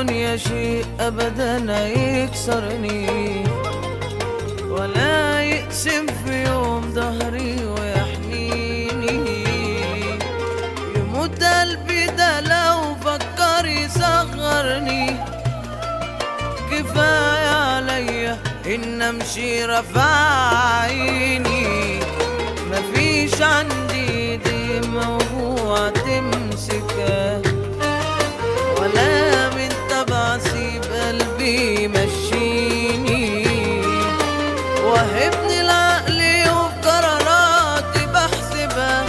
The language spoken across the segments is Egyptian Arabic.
الدنيا شيء ابدا يكسرني ولا يقسم في يوم ظهري ويحنيني يموت قلبي ده لو فكر يصغرني كفاية عليا ان امشي رفع عيني مفيش عندي دي موضوع تمسكه ولا من تبع سيب قلبي مشيني وهبني العقل وقراراتي بحسبها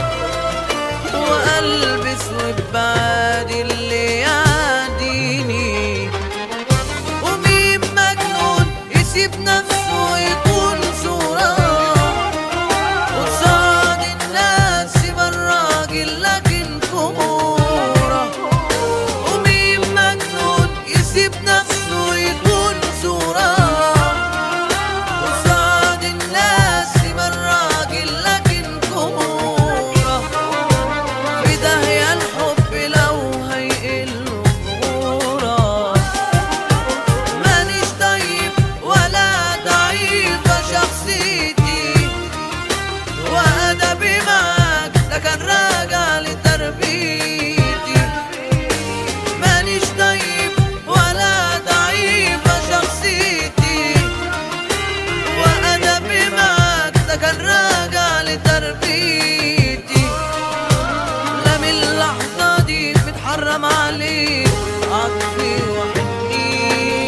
والبس وبعادي اللي يعديني ومين مجنون يسيب نفسه يكون صورة قصاد الناس يبقى الراجل لكن كورة ومين مجنون يسيب نفسه يكون صورة قصاد الناس يبقى الراجل لكن كورة في داهية الحب لو هيقل غرورة مانيش طيب ولا ضعيفة شخصيتي وأدبي معاك ده كان راجع لتربيتي مانيش طيب ولا ضعيفة شخصيتي وأدبي معاك ده كان راجع لتربيتي لا من اللحظة دي بتحرم عليك عطفي وحنيتي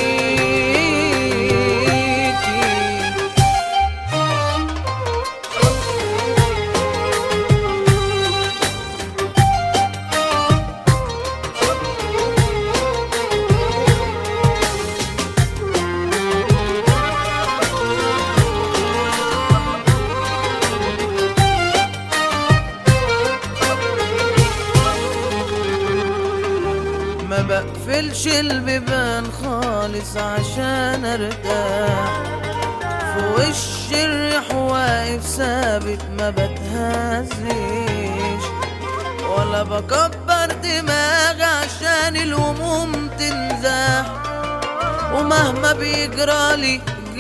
ما بقفلش البيبان خالص عشان ارتاح في وش الريح واقف ثابت ما بتهزش ولا بكبر دماغي عشان الهموم تنزاح ومهما بيجرالي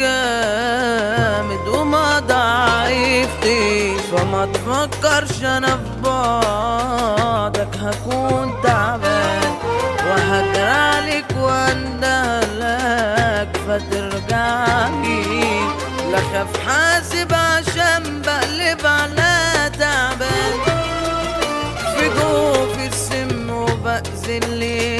جامد وما ضعيفتش فما تفكرش انا في بعدك هكون تعبان وهجرالك واندهلك فترجعلي لا خاف حاسب عشان بقلب على تعبان في جوف السم وبأذن ليه